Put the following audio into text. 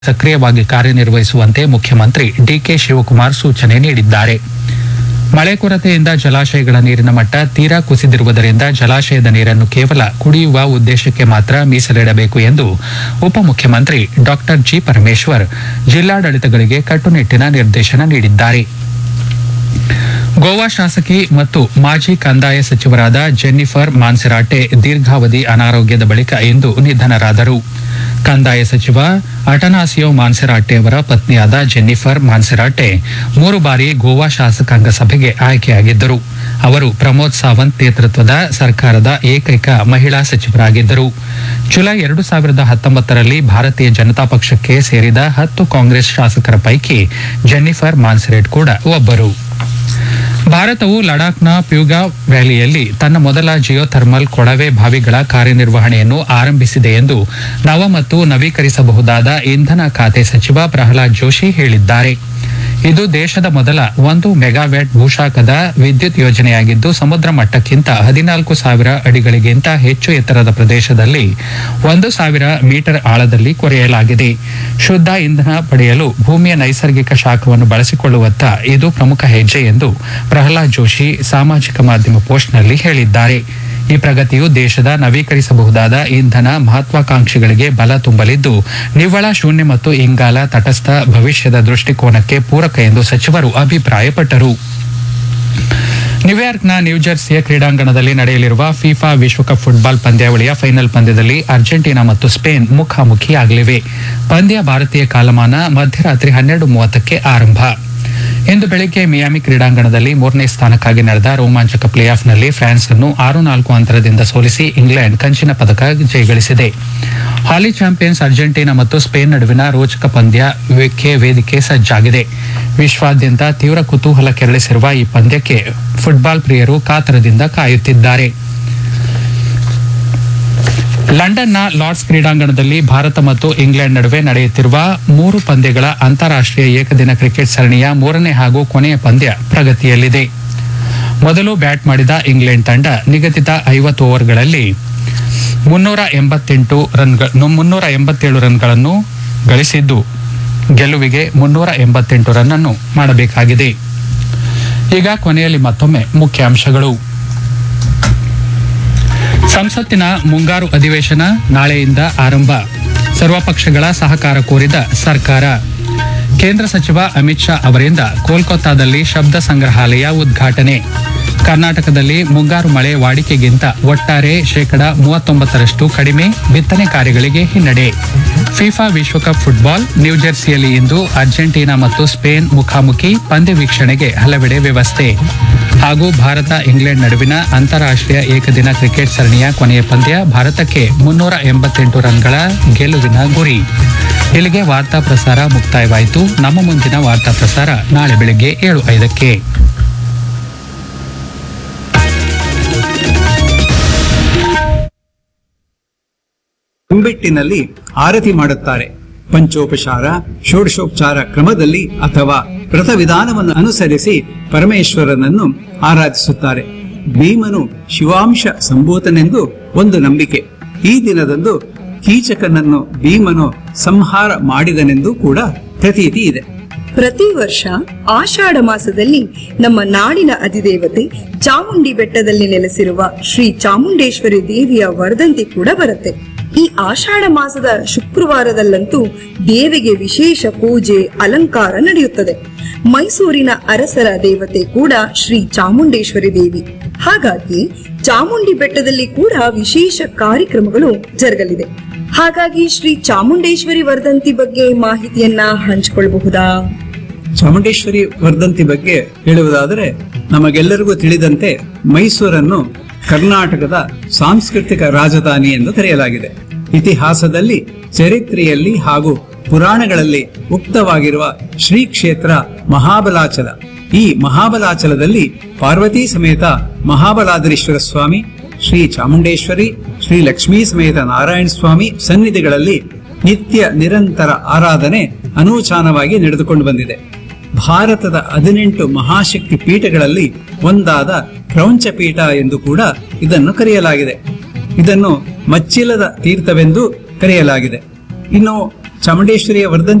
ಸಕ್ರಿಯವಾಗಿ ಕಾರ್ಯನಿರ್ವಹಿಸುವಂತೆ ಮುಖ್ಯಮಂತ್ರಿ ಡಿಕೆ ಶಿವಕುಮಾರ್ ಸೂಚನೆ ನೀಡಿದ್ದಾರೆ ಮಳೆ ಕೊರತೆಯಿಂದ ಜಲಾಶಯಗಳ ನೀರಿನ ಮಟ್ಟ ತೀರಾ ಕುಸಿದಿರುವುದರಿಂದ ಜಲಾಶಯದ ನೀರನ್ನು ಕೇವಲ ಕುಡಿಯುವ ಉದ್ದೇಶಕ್ಕೆ ಮಾತ್ರ ಮೀಸಲಿಡಬೇಕು ಎಂದು ಉಪಮುಖ್ಯಮಂತ್ರಿ ಡಾಕ್ಟರ್ ಜಿ ಪರಮೇಶ್ವರ್ ಜಿಲ್ಲಾಡಳಿತಗಳಿಗೆ ಕಟ್ಟುನಿಟ್ಟಿನ ನಿರ್ದೇಶನ ನೀಡಿದ್ದಾರೆ ಗೋವಾ ಶಾಸಕಿ ಮತ್ತು ಮಾಜಿ ಕಂದಾಯ ಸಚಿವರಾದ ಜೆನ್ನಿಫರ್ ಮಾನ್ಸೆರಾಟೆ ದೀರ್ಘಾವಧಿ ಅನಾರೋಗ್ಯದ ಬಳಿಕ ಇಂದು ನಿಧನರಾದರು ಕಂದಾಯ ಸಚಿವ ಅಟನಾಸಿಯೋ ಮಾನ್ಸೆರಾಟೆ ಅವರ ಪತ್ನಿಯಾದ ಜೆನ್ನಿಫರ್ ಮಾನ್ಸೆರಾಟೆ ಮೂರು ಬಾರಿ ಗೋವಾ ಶಾಸಕಾಂಗ ಸಭೆಗೆ ಆಯ್ಕೆಯಾಗಿದ್ದರು ಅವರು ಪ್ರಮೋದ್ ಸಾವಂತ್ ನೇತೃತ್ವದ ಸರ್ಕಾರದ ಏಕೈಕ ಮಹಿಳಾ ಸಚಿವರಾಗಿದ್ದರು ಜುಲೈ ಎರಡು ಸಾವಿರದ ಹತ್ತೊಂಬತ್ತರಲ್ಲಿ ಭಾರತೀಯ ಜನತಾ ಪಕ್ಷಕ್ಕೆ ಸೇರಿದ ಹತ್ತು ಕಾಂಗ್ರೆಸ್ ಶಾಸಕರ ಪೈಕಿ ಜೆನ್ನಿಫರ್ ಮಾನ್ಸೆರೆಟ್ ಕೂಡ ಒಬ್ಬರು ಭಾರತವು ಲಡಾಖ್ನ ಪ್ಯೂಗಾ ವ್ಯಾಲಿಯಲ್ಲಿ ತನ್ನ ಮೊದಲ ಜಿಯೋಥರ್ಮಲ್ ಕೊಳವೆ ಬಾವಿಗಳ ಕಾರ್ಯನಿರ್ವಹಣೆಯನ್ನು ಆರಂಭಿಸಿದೆ ಎಂದು ನವ ಮತ್ತು ನವೀಕರಿಸಬಹುದಾದ ಇಂಧನ ಖಾತೆ ಸಚಿವ ಪ್ರಹ್ಲಾದ್ ಜೋಶಿ ಹೇಳಿದ್ದಾರೆ ಇದು ದೇಶದ ಮೊದಲ ಒಂದು ಮೆಗಾವ್ಯಾಟ್ ಭೂಶಾಖದ ವಿದ್ಯುತ್ ಯೋಜನೆಯಾಗಿದ್ದು ಸಮುದ್ರ ಮಟ್ಟಕ್ಕಿಂತ ಹದಿನಾಲ್ಕು ಸಾವಿರ ಅಡಿಗಳಿಗಿಂತ ಹೆಚ್ಚು ಎತ್ತರದ ಪ್ರದೇಶದಲ್ಲಿ ಒಂದು ಸಾವಿರ ಮೀಟರ್ ಆಳದಲ್ಲಿ ಕೊರೆಯಲಾಗಿದೆ ಶುದ್ಧ ಇಂಧನ ಪಡೆಯಲು ಭೂಮಿಯ ನೈಸರ್ಗಿಕ ಶಾಖವನ್ನು ಬಳಸಿಕೊಳ್ಳುವತ್ತ ಇದು ಪ್ರಮುಖ ಹೆಜ್ಜೆ ಎಂದು ಪ್ರಹ್ಲಾದ್ ಜೋಶಿ ಸಾಮಾಜಿಕ ಮಾಧ್ಯಮ ಪೋಸ್ಟ್ನಲ್ಲಿ ಹೇಳಿದ್ದಾರೆ ಈ ಪ್ರಗತಿಯು ದೇಶದ ನವೀಕರಿಸಬಹುದಾದ ಇಂಧನ ಮಹತ್ವಾಕಾಂಕ್ಷೆಗಳಿಗೆ ಬಲ ತುಂಬಲಿದ್ದು ನಿವ್ವಳ ಶೂನ್ಯ ಮತ್ತು ಇಂಗಾಲ ತಟಸ್ಥ ಭವಿಷ್ಯದ ದೃಷ್ಟಿಕೋನಕ್ಕೆ ಪೂರಕ ಎಂದು ಸಚಿವರು ಅಭಿಪ್ರಾಯಪಟ್ಟರು ನ್ಯೂಯಾರ್ಕ್ನ ನ್ಯೂಜೆರ್ಸಿಯ ಕ್ರೀಡಾಂಗಣದಲ್ಲಿ ನಡೆಯಲಿರುವ ಫಿಫಾ ವಿಶ್ವಕಪ್ ಫುಟ್ಬಾಲ್ ಪಂದ್ಯಾವಳಿಯ ಫೈನಲ್ ಪಂದ್ಯದಲ್ಲಿ ಅರ್ಜೆಂಟೀನಾ ಮತ್ತು ಸ್ಪೇನ್ ಮುಖಾಮುಖಿಯಾಗಲಿವೆ ಪಂದ್ಯ ಭಾರತೀಯ ಕಾಲಮಾನ ಮಧ್ಯರಾತ್ರಿ ಹನ್ನೆರಡು ಮೂವತ್ತಕ್ಕೆ ಆರಂಭ ಇಂದು ಬೆಳಗ್ಗೆ ಮಿಯಾಮಿ ಕ್ರೀಡಾಂಗಣದಲ್ಲಿ ಮೂರನೇ ಸ್ಥಾನಕ್ಕಾಗಿ ನಡೆದ ರೋಮಾಂಚಕ ಪ್ಲೇ ಆಫ್ನಲ್ಲಿ ಫ್ರಾನ್ಸ್ ಅನ್ನು ಆರು ನಾಲ್ಕು ಅಂತರದಿಂದ ಸೋಲಿಸಿ ಇಂಗ್ಲೆಂಡ್ ಕಂಚಿನ ಪದಕ ಜಯಗಳಿಸಿದೆ ಹಾಲಿ ಚಾಂಪಿಯನ್ಸ್ ಅರ್ಜೆಂಟೀನಾ ಮತ್ತು ಸ್ಪೇನ್ ನಡುವಿನ ರೋಚಕ ಪಂದ್ಯಕ್ಕೆ ವೇದಿಕೆ ಸಜ್ಜಾಗಿದೆ ವಿಶ್ವಾದ್ಯಂತ ತೀವ್ರ ಕುತೂಹಲ ಕೆರಳಿಸಿರುವ ಈ ಪಂದ್ಯಕ್ಕೆ ಫುಟ್ಬಾಲ್ ಪ್ರಿಯರು ಕಾತರದಿಂದ ಕಾಯುತ್ತಿದ್ದಾರೆ ಲಂಡನ್ನ ಲಾರ್ಡ್ಸ್ ಕ್ರೀಡಾಂಗಣದಲ್ಲಿ ಭಾರತ ಮತ್ತು ಇಂಗ್ಲೆಂಡ್ ನಡುವೆ ನಡೆಯುತ್ತಿರುವ ಮೂರು ಪಂದ್ಯಗಳ ಅಂತಾರಾಷ್ಟ್ರೀಯ ಏಕದಿನ ಕ್ರಿಕೆಟ್ ಸರಣಿಯ ಮೂರನೇ ಹಾಗೂ ಕೊನೆಯ ಪಂದ್ಯ ಪ್ರಗತಿಯಲ್ಲಿದೆ ಮೊದಲು ಬ್ಯಾಟ್ ಮಾಡಿದ ಇಂಗ್ಲೆಂಡ್ ತಂಡ ನಿಗದಿತ ಐವತ್ತು ಓವರ್ಗಳಲ್ಲಿ ಮುನ್ನೂರ ಎಂಬತ್ತೆಂಟು ರನ್ಗಳು ಮುನ್ನೂರ ಎಂಬತ್ತೇಳು ರನ್ಗಳನ್ನು ಗಳಿಸಿದ್ದು ಗೆಲುವಿಗೆ ಮುನ್ನೂರ ಎಂಬತ್ತೆಂಟು ರನ್ ಅನ್ನು ಮಾಡಬೇಕಾಗಿದೆ ಈಗ ಕೊನೆಯಲ್ಲಿ ಮತ್ತೊಮ್ಮೆ ಮುಖ್ಯಾಂಶಗಳು ಸಂಸತ್ತಿನ ಮುಂಗಾರು ಅಧಿವೇಶನ ನಾಳೆಯಿಂದ ಆರಂಭ ಸರ್ವಪಕ್ಷಗಳ ಸಹಕಾರ ಕೋರಿದ ಸರ್ಕಾರ ಕೇಂದ್ರ ಸಚಿವ ಅಮಿತ್ ಶಾ ಅವರಿಂದ ಕೋಲ್ಕತ್ತಾದಲ್ಲಿ ಶಬ್ದ ಸಂಗ್ರಹಾಲಯ ಉದ್ಘಾಟನೆ ಕರ್ನಾಟಕದಲ್ಲಿ ಮುಂಗಾರು ಮಳೆ ವಾಡಿಕೆಗಿಂತ ಒಟ್ಟಾರೆ ಶೇಕಡ ಮೂವತ್ತೊಂಬತ್ತರಷ್ಟು ಕಡಿಮೆ ಬಿತ್ತನೆ ಕಾರ್ಯಗಳಿಗೆ ಹಿನ್ನಡೆ ಫಿಫಾ ವಿಶ್ವಕಪ್ ಫುಟ್ಬಾಲ್ ನ್ಯೂಜೆರ್ಸಿಯಲ್ಲಿ ಇಂದು ಅರ್ಜೆಂಟೀನಾ ಮತ್ತು ಸ್ಪೇನ್ ಮುಖಾಮುಖಿ ಪಂದ್ಯ ವೀಕ್ಷಣೆಗೆ ಹಲವೆಡೆ ವ್ಯವಸ್ಥೆ ಹಾಗೂ ಭಾರತ ಇಂಗ್ಲೆಂಡ್ ನಡುವಿನ ಅಂತಾರಾಷ್ಟ್ರೀಯ ಏಕದಿನ ಕ್ರಿಕೆಟ್ ಸರಣಿಯ ಕೊನೆಯ ಪಂದ್ಯ ಭಾರತಕ್ಕೆ ಮುನ್ನೂರ ಎಂಬತ್ತೆಂಟು ರನ್ಗಳ ಗೆಲುವಿನ ಗುರಿ ಇಲ್ಲಿಗೆ ವಾರ್ತಾ ಪ್ರಸಾರ ಮುಕ್ತಾಯವಾಯಿತು ನಮ್ಮ ಮುಂದಿನ ವಾರ್ತಾ ಪ್ರಸಾರ ನಾಳೆ ಬೆಳಗ್ಗೆ ಏಳು ಐದಕ್ಕೆ ಕುಂಬಿಟ್ಟಿನಲ್ಲಿ ಆರತಿ ಮಾಡುತ್ತಾರೆ ಪಂಚೋಪಚಾರ ಷೋಡಶೋಪಚಾರ ಕ್ರಮದಲ್ಲಿ ಅಥವಾ ವ್ರತ ವಿಧಾನವನ್ನು ಅನುಸರಿಸಿ ಪರಮೇಶ್ವರನನ್ನು ಆರಾಧಿಸುತ್ತಾರೆ ಭೀಮನು ಶಿವಾಂಶ ಸಂಭೂತನೆಂದು ಒಂದು ನಂಬಿಕೆ ಈ ದಿನದಂದು ಕೀಚಕನನ್ನು ಭೀಮನು ಸಂಹಾರ ಮಾಡಿದನೆಂದು ಕೂಡ ಪ್ರತೀತಿ ಇದೆ ಪ್ರತಿ ವರ್ಷ ಆಷಾಢ ಮಾಸದಲ್ಲಿ ನಮ್ಮ ನಾಡಿನ ಅಧಿದೇವತೆ ಚಾಮುಂಡಿ ಬೆಟ್ಟದಲ್ಲಿ ನೆಲೆಸಿರುವ ಶ್ರೀ ಚಾಮುಂಡೇಶ್ವರಿ ದೇವಿಯ ವರ್ಧಂತಿ ಕೂಡ ಬರುತ್ತೆ ಈ ಆಷಾಢ ಮಾಸದ ಶುಕ್ರವಾರದಲ್ಲಂತೂ ದೇವಿಗೆ ವಿಶೇಷ ಪೂಜೆ ಅಲಂಕಾರ ನಡೆಯುತ್ತದೆ ಮೈಸೂರಿನ ಅರಸರ ದೇವತೆ ಕೂಡ ಶ್ರೀ ಚಾಮುಂಡೇಶ್ವರಿ ದೇವಿ ಹಾಗಾಗಿ ಚಾಮುಂಡಿ ಬೆಟ್ಟದಲ್ಲಿ ಕೂಡ ವಿಶೇಷ ಕಾರ್ಯಕ್ರಮಗಳು ಜರುಗಲಿದೆ ಹಾಗಾಗಿ ಶ್ರೀ ಚಾಮುಂಡೇಶ್ವರಿ ವರ್ಧಂತಿ ಬಗ್ಗೆ ಮಾಹಿತಿಯನ್ನ ಹಂಚಿಕೊಳ್ಳಬಹುದಾ ಚಾಮುಂಡೇಶ್ವರಿ ವರ್ಧಂತಿ ಬಗ್ಗೆ ಹೇಳುವುದಾದರೆ ನಮಗೆಲ್ಲರಿಗೂ ತಿಳಿದಂತೆ ಮೈಸೂರನ್ನು ಕರ್ನಾಟಕದ ಸಾಂಸ್ಕೃತಿಕ ರಾಜಧಾನಿ ಎಂದು ಕರೆಯಲಾಗಿದೆ ಇತಿಹಾಸದಲ್ಲಿ ಚರಿತ್ರೆಯಲ್ಲಿ ಹಾಗೂ ಪುರಾಣಗಳಲ್ಲಿ ಉಕ್ತವಾಗಿರುವ ಶ್ರೀ ಕ್ಷೇತ್ರ ಮಹಾಬಲಾಚಲ ಈ ಮಹಾಬಲಾಚಲದಲ್ಲಿ ಪಾರ್ವತಿ ಸಮೇತ ಮಹಾಬಲಾದ್ರೀಶ್ವರ ಸ್ವಾಮಿ ಶ್ರೀ ಚಾಮುಂಡೇಶ್ವರಿ ಶ್ರೀ ಲಕ್ಷ್ಮೀ ಸಮೇತ ನಾರಾಯಣ ಸ್ವಾಮಿ ಸನ್ನಿಧಿಗಳಲ್ಲಿ ನಿತ್ಯ ನಿರಂತರ ಆರಾಧನೆ ಅನೂಚಾನವಾಗಿ ನಡೆದುಕೊಂಡು ಬಂದಿದೆ ಭಾರತದ ಹದಿನೆಂಟು ಮಹಾಶಕ್ತಿ ಪೀಠಗಳಲ್ಲಿ ಒಂದಾದ ಕ್ರೌಂಚ ಪೀಠ ಎಂದು ಕೂಡ ಇದನ್ನು ಕರೆಯಲಾಗಿದೆ ಇದನ್ನು ಮಚ್ಚಿಲದ ತೀರ್ಥವೆಂದು ಕರೆಯಲಾಗಿದೆ ಇನ್ನು ಚಾಮುಂಡೇಶ್ವರಿಯ ವರ್ಧಂತಿ